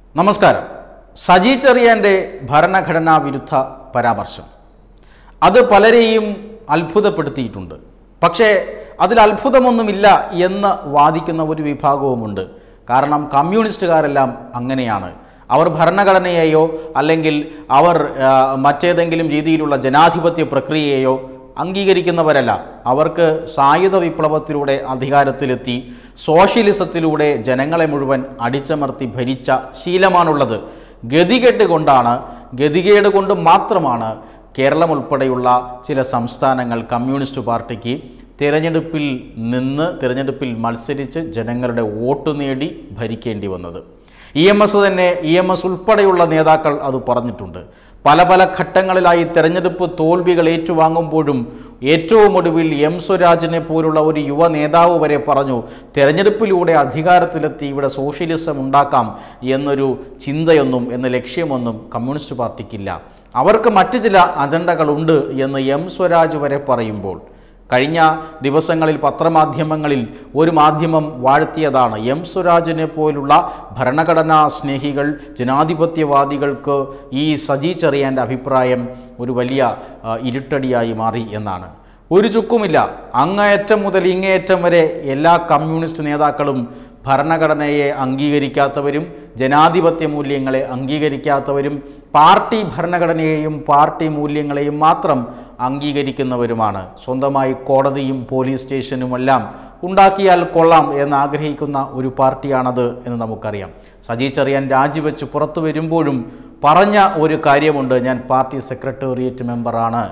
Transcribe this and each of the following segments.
നമസ്കാരം സജി ചെറിയാൻ്റെ ഭരണഘടനാ വിരുദ്ധ പരാമർശം അത് പലരെയും അത്ഭുതപ്പെടുത്തിയിട്ടുണ്ട് പക്ഷേ അതിൽ അത്ഭുതമൊന്നുമില്ല എന്ന് വാദിക്കുന്ന ഒരു വിഭാഗവുമുണ്ട് കാരണം കമ്മ്യൂണിസ്റ്റുകാരെല്ലാം അങ്ങനെയാണ് അവർ ഭരണഘടനയെയോ അല്ലെങ്കിൽ അവർ ആ, മറ്റേതെങ്കിലും രീതിയിലുള്ള ജനാധിപത്യ പ്രക്രിയയെയോ അംഗീകരിക്കുന്നവരല്ല അവർക്ക് സായുധ വിപ്ലവത്തിലൂടെ അധികാരത്തിലെത്തി സോഷ്യലിസത്തിലൂടെ ജനങ്ങളെ മുഴുവൻ അടിച്ചമർത്തി ഭരിച്ച ശീലമാണുള്ളത് ഗതികെട്ട് കൊണ്ടാണ് ഗതികേട് കൊണ്ട് മാത്രമാണ് കേരളം ഉൾപ്പെടെയുള്ള ചില സംസ്ഥാനങ്ങൾ കമ്മ്യൂണിസ്റ്റ് പാർട്ടിക്ക് തിരഞ്ഞെടുപ്പിൽ നിന്ന് തിരഞ്ഞെടുപ്പിൽ മത്സരിച്ച് ജനങ്ങളുടെ വോട്ട് നേടി ഭരിക്കേണ്ടി വന്നത് ഇ എം എസ് തന്നെ ഇ എം എസ് ഉൾപ്പെടെയുള്ള നേതാക്കൾ അത് പറഞ്ഞിട്ടുണ്ട് പല പല ഘട്ടങ്ങളിലായി തെരഞ്ഞെടുപ്പ് തോൽവികൾ ഏറ്റുവാങ്ങുമ്പോഴും ഏറ്റവും ഒടുവിൽ എം സ്വരാജിനെ പോലുള്ള ഒരു യുവ നേതാവ് വരെ പറഞ്ഞു തെരഞ്ഞെടുപ്പിലൂടെ അധികാരത്തിലെത്തി ഇവിടെ സോഷ്യലിസം ഉണ്ടാക്കാം എന്നൊരു ചിന്തയൊന്നും എന്ന ലക്ഷ്യമൊന്നും കമ്മ്യൂണിസ്റ്റ് പാർട്ടിക്കില്ല അവർക്ക് മറ്റു ചില അജണ്ടകളുണ്ട് എന്ന് എം സ്വരാജ് വരെ പറയുമ്പോൾ കഴിഞ്ഞ ദിവസങ്ങളിൽ പത്രമാധ്യമങ്ങളിൽ ഒരു മാധ്യമം വാഴ്ത്തിയതാണ് എം സ്വരാജിനെ പോലുള്ള ഭരണഘടനാ സ്നേഹികൾ ജനാധിപത്യവാദികൾക്ക് ഈ സജി ചെറിയാൻ്റെ അഭിപ്രായം ഒരു വലിയ ആ, ഇരുട്ടടിയായി മാറി എന്നാണ് ഒരു ചുക്കുമില്ല അങ്ങേയറ്റം മുതൽ ഇങ്ങേയറ്റം വരെ എല്ലാ കമ്മ്യൂണിസ്റ്റ് നേതാക്കളും ഭരണഘടനയെ അംഗീകരിക്കാത്തവരും ജനാധിപത്യ മൂല്യങ്ങളെ അംഗീകരിക്കാത്തവരും പാർട്ടി ഭരണഘടനയെയും പാർട്ടി മൂല്യങ്ങളെയും മാത്രം അംഗീകരിക്കുന്നവരുമാണ് സ്വന്തമായി കോടതിയും പോലീസ് സ്റ്റേഷനുമെല്ലാം ഉണ്ടാക്കിയാൽ കൊള്ളാം എന്ന് ആഗ്രഹിക്കുന്ന ഒരു പാർട്ടിയാണത് എന്ന് നമുക്കറിയാം സജി ചെറിയാൻ രാജിവെച്ച് പുറത്തു വരുമ്പോഴും പറഞ്ഞ ഒരു കാര്യമുണ്ട് ഞാൻ പാർട്ടി സെക്രട്ടേറിയറ്റ് മെമ്പറാണ്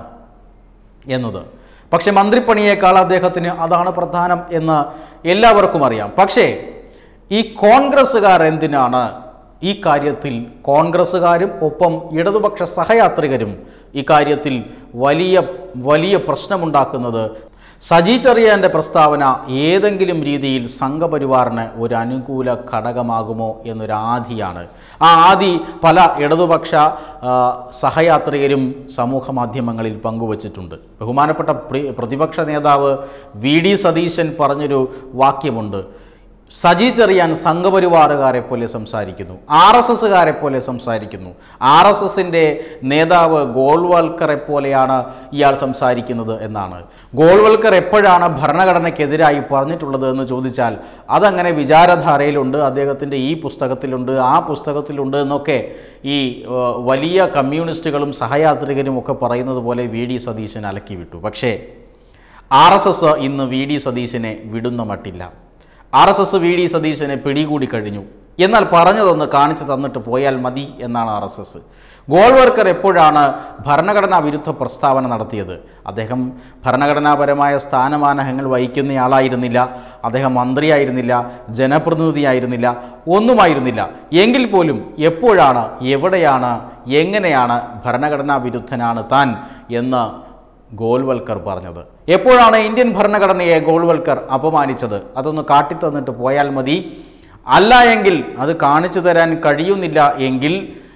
എന്നത് പക്ഷെ മന്ത്രിപ്പണിയേക്കാൾ അദ്ദേഹത്തിന് അതാണ് പ്രധാനം എന്ന് എല്ലാവർക്കും അറിയാം പക്ഷേ ഈ കോൺഗ്രസ്സുകാർ എന്തിനാണ് ഈ കാര്യത്തിൽ കോൺഗ്രസ്സുകാരും ഒപ്പം ഇടതുപക്ഷ സഹയാത്രികരും ഈ കാര്യത്തിൽ വലിയ വലിയ പ്രശ്നമുണ്ടാക്കുന്നത് സജി ചെറിയാൻ്റെ പ്രസ്താവന ഏതെങ്കിലും രീതിയിൽ സംഘപരിവാറിന് ഒരു അനുകൂല ഘടകമാകുമോ എന്നൊരു ആധിയാണ് ആ ആദി പല ഇടതുപക്ഷ ആ, സഹയാത്രികരും സമൂഹ മാധ്യമങ്ങളിൽ പങ്കുവച്ചിട്ടുണ്ട് ബഹുമാനപ്പെട്ട പ്രി- പ്രതിപക്ഷ നേതാവ് വി ഡി സതീശൻ പറഞ്ഞൊരു വാക്യമുണ്ട് സജി ചെറിയാൻ സംഘപരിവാറുകാരെ പോലെ സംസാരിക്കുന്നു ആർ എസ് എസ്സുകാരെ പോലെ സംസാരിക്കുന്നു ആർ എസ് എസിൻ്റെ നേതാവ് ഗോൾവൽക്കറെ പോലെയാണ് ഇയാൾ സംസാരിക്കുന്നത് എന്നാണ് ഗോൾവൽക്കർ എപ്പോഴാണ് ഭരണഘടനയ്ക്കെതിരായി പറഞ്ഞിട്ടുള്ളത് എന്ന് ചോദിച്ചാൽ അതങ്ങനെ വിചാരധാരയിലുണ്ട് അദ്ദേഹത്തിൻ്റെ ഈ പുസ്തകത്തിലുണ്ട് ആ പുസ്തകത്തിലുണ്ട് എന്നൊക്കെ ഈ ഏഹ്, വലിയ കമ്മ്യൂണിസ്റ്റുകളും സഹയാത്രികരും ഒക്കെ പറയുന്നത് പോലെ വി ഡി സതീശൻ അലക്കി വിട്ടു പക്ഷേ ആർ എസ് എസ് ഇന്ന് വി ഡി സതീശനെ വിടുന്ന മട്ടില്ല R S S V D സതീശനെ പിടികൂടി കഴിഞ്ഞു എന്നാൽ പറഞ്ഞതൊന്ന് കാണിച്ചു തന്നിട്ട് പോയാൽ മതി എന്നാണ് ആർ എസ് എസ് ഗോൾവർക്കർ എപ്പോഴാണ് ഭരണഘടനാ വിരുദ്ധ പ്രസ്താവന നടത്തിയത് അദ്ദേഹം ഭരണഘടനാപരമായ സ്ഥാനമാനങ്ങൾ വഹിക്കുന്നയാളായിരുന്നില്ല അദ്ദേഹം മന്ത്രിയായിരുന്നില്ല ജനപ്രതിനിധിയായിരുന്നില്ല ഒന്നുമായിരുന്നില്ല എങ്കിൽ പോലും എപ്പോഴാണ് എവിടെയാണ് എങ്ങനെയാണ് ഭരണഘടനാ വിരുദ്ധനാണ് താൻ എന്ന് ഗോൾവൽക്കർ പറഞ്ഞത് എപ്പോഴാണ് ഇന്ത്യൻ ഭരണഘടനയെ ഗോൾവൽക്കർ അപമാനിച്ചത് അതൊന്ന് കാട്ടിത്തന്നിട്ട് പോയാൽ മതി അല്ല എങ്കിൽ അത് കാണിച്ചു തരാൻ കഴിയുന്നില്ല എങ്കിൽ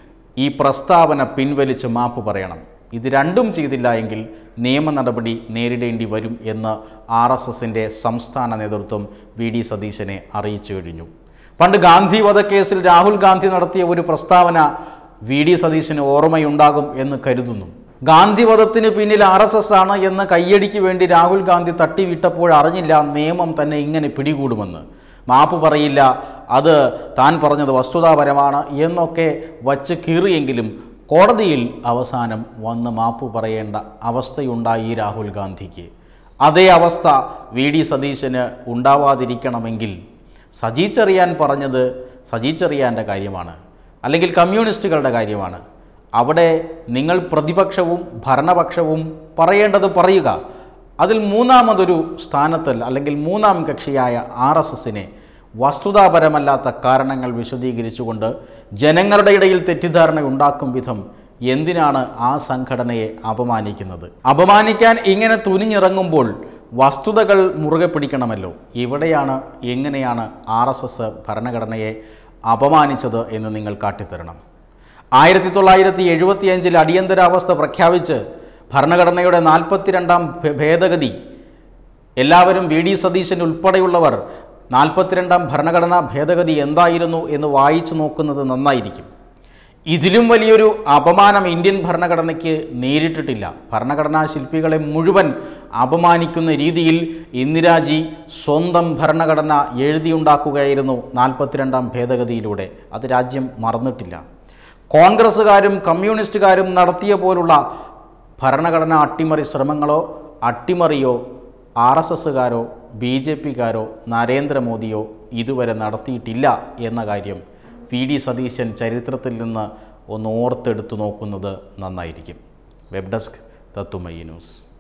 ഈ പ്രസ്താവന പിൻവലിച്ച് മാപ്പ് പറയണം ഇത് രണ്ടും ചെയ്തില്ല എങ്കിൽ നിയമ നടപടി നേരിടേണ്ടി വരും എന്ന് ആർ എസ് എസിൻ്റെ സംസ്ഥാന നേതൃത്വം വി ഡി സതീശനെ അറിയിച്ചു കഴിഞ്ഞു പണ്ട് ഗാന്ധി വധക്കേസിൽ രാഹുൽ ഗാന്ധി നടത്തിയ ഒരു പ്രസ്താവന വി ഡി സതീശന് ഓർമ്മയുണ്ടാകും എന്ന് കരുതുന്നു ഗാന്ധി വധത്തിന് പിന്നിൽ ആർ എസ് എസ് ആണ് എന്ന കയ്യടിക്ക് വേണ്ടി രാഹുൽ ഗാന്ധി തട്ടിവിട്ടപ്പോൾ അറിഞ്ഞില്ല നിയമം തന്നെ ഇങ്ങനെ പിടികൂടുമെന്ന് മാപ്പ് പറയില്ല അത് താൻ പറഞ്ഞത് വസ്തുതാപരമാണ് എന്നൊക്കെ വച്ച് കീറിയെങ്കിലും കോടതിയിൽ അവസാനം വന്ന് മാപ്പ് പറയേണ്ട അവസ്ഥയുണ്ടായി രാഹുൽ ഗാന്ധിക്ക് അതേ അവസ്ഥ വി ഡി സതീശന് ഉണ്ടാവാതിരിക്കണമെങ്കിൽ സജി ചെറിയാൻ പറഞ്ഞത് സജി ചെറിയാൻ്റെ കാര്യമാണ് അല്ലെങ്കിൽ കമ്മ്യൂണിസ്റ്റുകളുടെ കാര്യമാണ് അവിടെ നിങ്ങൾ പ്രതിപക്ഷവും ഭരണപക്ഷവും പറയേണ്ടത് പറയുക അതിൽ മൂന്നാമതൊരു സ്ഥാനത്തിൽ അല്ലെങ്കിൽ മൂന്നാം കക്ഷിയായ ആർ എസ് എസിനെ വസ്തുതാപരമല്ലാത്ത കാരണങ്ങൾ വിശദീകരിച്ചുകൊണ്ട് ജനങ്ങളുടെ ഇടയിൽ തെറ്റിദ്ധാരണ ഉണ്ടാക്കും വിധം എന്തിനാണ് ആ സംഘടനയെ അപമാനിക്കുന്നത് അപമാനിക്കാൻ ഇങ്ങനെ തുനിഞ്ഞിറങ്ങുമ്പോൾ വസ്തുതകൾ മുറുകെ പിടിക്കണമല്ലോ ഇവിടെയാണ് എങ്ങനെയാണ് ആർ എസ് എസ് ഭരണഘടനയെ അപമാനിച്ചത് എന്ന് നിങ്ങൾ കാട്ടിത്തരണം ആയിരത്തി തൊള്ളായിരത്തി എഴുപത്തിയഞ്ചിൽ അടിയന്തരാവസ്ഥ പ്രഖ്യാപിച്ച് ഭരണഘടനയുടെ നാൽപ്പത്തിരണ്ടാം ഭേ- ഭേദഗതി എല്ലാവരും വി ഡി സതീശൻ ഉൾപ്പെടെയുള്ളവർ നാൽപ്പത്തിരണ്ടാം ഭരണഘടനാ ഭേദഗതി എന്തായിരുന്നു എന്ന് വായിച്ചു നോക്കുന്നത് നന്നായിരിക്കും ഇതിലും വലിയൊരു അപമാനം ഇന്ത്യൻ ഭരണഘടനയ്ക്ക് നേരിട്ടിട്ടില്ല ഭരണഘടനാ ശില്പികളെ മുഴുവൻ അപമാനിക്കുന്ന രീതിയിൽ ഇന്ദിരാജി സ്വന്തം ഭരണഘടന എഴുതിയുണ്ടാക്കുകയായിരുന്നു നാൽപ്പത്തിരണ്ടാം ഭേദഗതിയിലൂടെ അത് രാജ്യം മറന്നിട്ടില്ല കോൺഗ്രസ്സുകാരും കമ്മ്യൂണിസ്റ്റുകാരും നടത്തിയ പോലുള്ള ഭരണഘടനാ അട്ടിമറി ശ്രമങ്ങളോ അട്ടിമറിയോ ആർ എസ് എസ്സുകാരോ ബി ജെ പിക്കാരോ നരേന്ദ്രമോദിയോ ഇതുവരെ നടത്തിയിട്ടില്ല എന്ന കാര്യം വി ഡി സതീശൻ ചരിത്രത്തിൽ നിന്ന് ഒന്ന് ഓർത്തെടുത്തു നോക്കുന്നത് നന്നായിരിക്കും വെബ് ഡെസ്ക് തത്തുമയി ന്യൂസ്